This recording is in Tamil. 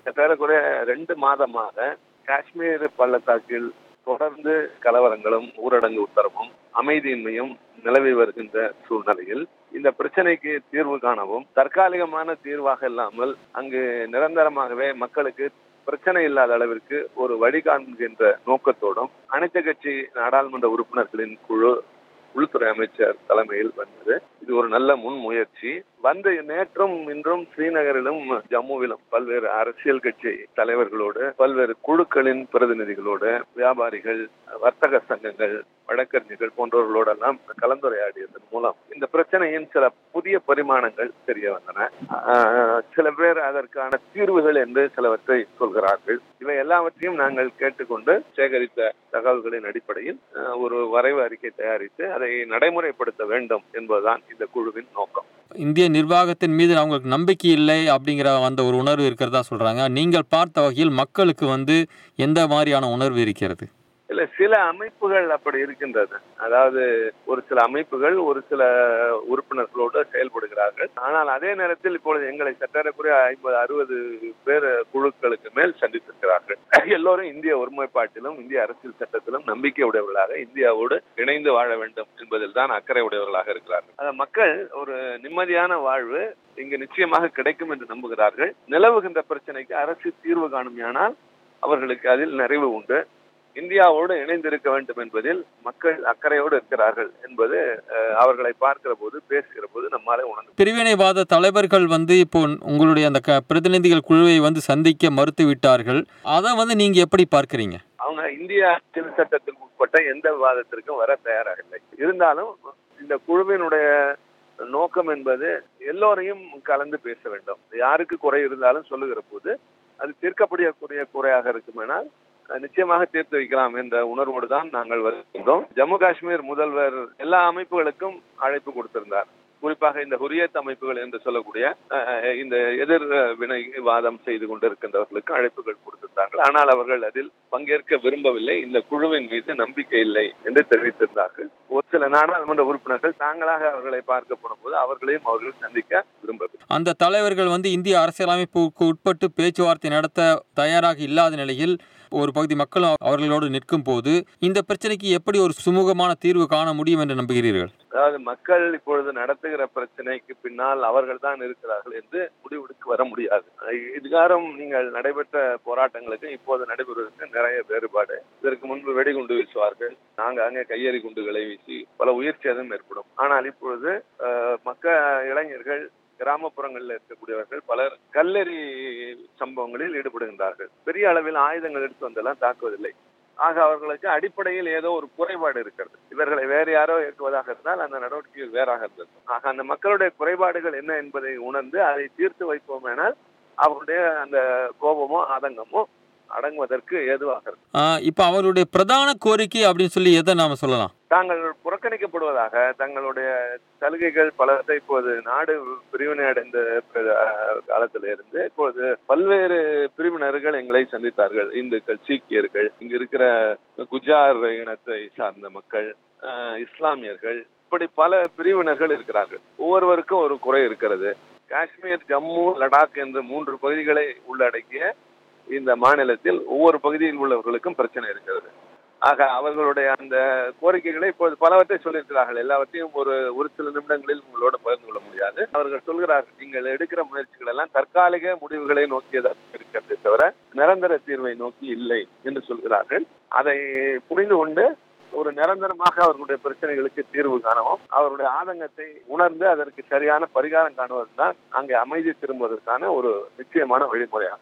ஏறக்குறைய ரெண்டு மாதமாக காஷ்மீர் பள்ளத்தாக்கில் தொடர்ந்து கலவரங்களும் ஊரடங்கு உத்தரவும் அமைதியின்மையும் நிலவி வருகின்ற சூழ்நிலையில் இந்த பிரச்சனைக்கு தீர்வு காணவும் தற்காலிகமான தீர்வாக இல்லாமல் அங்கு நிரந்தரமாகவே மக்களுக்கு பிரச்சனை இல்லாத அளவிற்கு ஒரு வழி காண்கின்ற நோக்கத்தோடும் அனைத்து கட்சி நாடாளுமன்ற உறுப்பினர்களின் குழு உள்துறை அமைச்சர் தலைமையில் வந்தது இது ஒரு நல்ல முன்முயற்சி வந்து நேற்றும் இன்றும் ஸ்ரீநகரிலும் ஜம்முவிலும் பல்வேறு அரசியல் கட்சி தலைவர்களோடு பல்வேறு குழுக்களின் பிரதிநிதிகளோடு வியாபாரிகள் வர்த்தக சங்கங்கள் வழக்கறிஞர்கள் போன்றவர்களோடெல்லாம் கலந்துரையாடியதன் மூலம் இந்த பிரச்சனையின் சில புதிய பரிமாணங்கள் தெரிய வந்தன ஆஹ் சில பேர் அதற்கான தீர்வுகள் என்று சிலவற்றை சொல்கிறார்கள் இவை எல்லாவற்றையும் நாங்கள் கேட்டுக்கொண்டு சேகரித்த தகவல்களின் அடிப்படையில் ஆஹ் ஒரு வரைவு அறிக்கை தயாரித்து அதை நடைமுறைப்படுத்த வேண்டும் என்பதுதான் இந்த குழுவின் நோக்கம் இந்திய நிர்வாகத்தின் மீது அவங்களுக்கு நம்பிக்கை இல்லை அப்படிங்கிற அந்த ஒரு உணர்வு இருக்கிறதா சொல்றாங்க நீங்கள் பார்த்த வகையில் மக்களுக்கு வந்து எந்த மாதிரியான உணர்வு இருக்கிறது இல்ல சில அமைப்புகள் அப்படி இருக்கின்றது அதாவது ஒரு சில அமைப்புகள் ஒரு சில உறுப்பினர்களோடு செயல்படுகிறார்கள் ஆனால் அதே நேரத்தில் இப்பொழுது எங்களை சற்றேறக்குறைய ஐம்பது அறுபது பேர் குழுக்களுக்கு மேல் சந்தித்திருக்கிறார்கள் எல்லோரும் இந்திய ஒருமைப்பாட்டிலும் இந்திய அரசியல் சட்டத்திலும் நம்பிக்கை உடையவர்களாக இந்தியாவோடு இணைந்து வாழ வேண்டும் என்பதில் தான் அக்கறை உடையவர்களாக இருக்கிறார்கள் அந்த மக்கள் ஒரு நிம்மதியான வாழ்வு இங்கு நிச்சயமாக கிடைக்கும் என்று நம்புகிறார்கள் நிலவுகின்ற பிரச்சனைக்கு அரசு தீர்வு காணுமையானால் அவர்களுக்கு அதில் நிறைவு உண்டு இந்தியாவோடு இணைந்திருக்க வேண்டும் என்பதில் மக்கள் அக்கறையோடு இருக்கிறார்கள் என்பது அஹ், அவர்களை பார்க்கிற போது பேசுகிற போது நம்மாலே உணர்ந்து பிரிவினைவாத தலைவர்கள் வந்து இப்போ உங்களுடைய அந்த க பிரதிநிதிகள் குழுவை வந்து சந்திக்க மறுத்து விட்டார்கள் அதை வந்து நீங்க எப்படி பார்க்கறீங்க அவங்க இந்திய அரசியல் சட்டத்திற்கு உட்பட்ட எந்த விவாதத்திற்கும் வர தயாராக இல்லை இருந்தாலும் இந்த குழுவினுடைய நோக்கம் என்பது எல்லோரையும் கலந்து பேச வேண்டும் யாருக்கு குறை இருந்தாலும் சொல்லுகிற போது அது தீர்க்கப்படக்கூடிய குறையாக இருக்குமானால் அஹ், நிச்சயமாக தீர்த்து வைக்கலாம் என்ற உணர்வோடு தான் நாங்கள் வருகின்றோம் ஜம்மு காஷ்மீர் முதல்வர் எல்லா அமைப்புகளுக்கும் அழைப்பு கொடுத்திருந்தார் குறிப்பாக இந்த ஹுரியத் அமைப்புகள் என்று சொல்லக்கூடிய அஹ், இந்த எதிர் வினை வாதம் செய்து கொண்டிருக்கின்றவர்களுக்கு அழைப்புகள் கொடுத்திருந்தார்கள் ஆனால் அவர்கள் அதில் பங்கேற்க விரும்பவில்லை இந்த குழுவின் மீது நம்பிக்கை இல்லை என்று தெரிவித்திருந்தார்கள் ஒரு சில நாடாளுமன்ற உறுப்பினர்கள் தாங்களாக அவர்களை பார்க்க போனபோது அவர்களையும் அவர்கள் சந்திக்க விரும்பவில்லை அந்த தலைவர்கள் வந்து இந்திய அரசியலமைப்புக்கு உட்பட்டு பேச்சுவார்த்தை நடத்த தயாராக இல்லாத நிலையில் ஒரு பகுதி மக்களும் அவர்களோடு நிற்கும் போது இந்த பிரச்சனைக்கு எப்படி ஒரு சுமூகமான தீர்வு காண முடியும் என்று நம்புகிறீர்கள் அதாவது மக்கள் இப்பொழுது நடத்துகிற பிரச்சனைக்கு பின்னால் அவர்கள் தான் இருக்கிறார்கள் என்று முடிவெடுக்க வர முடியாது இதுகாரம் நீங்கள் நடைபெற்ற போராட்டங்களுக்கு இப்போது நடைபெறுவதற்கு நிறைய வேறுபாடு இதற்கு முன்பு வெடிகுண்டு வீசுவார்கள் நாங்க அங்கே கையெறி குண்டுகளை வீசி பல உயிர் சேதம் ஏற்படும் ஆனால் இப்பொழுது அஹ், மக்க இளைஞர்கள் கிராமப்புறங்களில் இருக்கக்கூடியவர்கள் பலர் கல்லெறி சம்பவங்களில் ஈடுபடுகின்றார்கள் பெரிய அளவில் ஆயுதங்கள் எடுத்து வந்தெல்லாம் தாக்குவதில்லை ஆக அவர்களுக்கு அடிப்படையில் ஏதோ ஒரு குறைபாடு இருக்கிறது இவர்களை வேறு யாரோ இயக்குவதாக இருந்தால் அந்த நடவடிக்கைகள் வேறாக இருந்தது ஆக அந்த மக்களுடைய குறைபாடுகள் என்ன என்பதை உணர்ந்து அதை தீர்த்து வைப்போமேனால் அவருடைய அந்த கோபமோ ஆதங்கமோ அடங்குவதற்கு ஏதுவாக இருக்கும் ஆஹ் இப்ப அவருடைய பிரதான கோரிக்கை அப்படின்னு சொல்லி எதை நாம சொல்லலாம் தாங்கள் புறக்கணிக்கப்படுவதாக தங்களுடைய சலுகைகள் பலத்தை இப்போது நாடு பிரிவினை அடைந்த அஹ், காலத்தில இருந்து இப்போது பல்வேறு பிரிவினர்கள் எங்களை சந்தித்தார்கள் இந்துக்கள் சீக்கியர்கள் இங்க இருக்கிற குஜார் இனத்தை சார்ந்த மக்கள் அஹ், இஸ்லாமியர்கள் இப்படி பல பிரிவினர்கள் இருக்கிறார்கள் ஒவ்வொருவருக்கும் ஒரு குறை இருக்கிறது காஷ்மீர் ஜம்மு லடாக் என்ற மூன்று பகுதிகளை உள்ளடக்கிய இந்த மாநிலத்தில் ஒவ்வொரு பகுதியில் உள்ளவர்களுக்கும் பிரச்சனை இருக்கிறது ஆக அவர்களுடைய அந்த கோரிக்கைகளை இப்போது பலவற்றை சொல்லியிருக்கிறார்கள் எல்லாவற்றையும் ஒரு ஒரு சில நிமிடங்களில் உங்களோட பகிர்ந்து கொள்ள முடியாது அவர்கள் சொல்கிறார்கள் நீங்கள் எடுக்கிற முயற்சிகள் எல்லாம் தற்காலிக முடிவுகளை நோக்கியதாக இருக்கிறதே தவிர நிரந்தர தீர்வை நோக்கி இல்லை என்று சொல்கிறார்கள் அதை புரிந்து கொண்டு ஒரு நிரந்தரமாக அவர்களுடைய பிரச்சனைகளுக்கு தீர்வு காணவும் அவருடைய ஆதங்கத்தை உணர்ந்து அதற்கு சரியான பரிகாரம் காணுவதுதான் அங்கே அமைதி திரும்புவதற்கான ஒரு நிச்சயமான வழிமுறையாகும்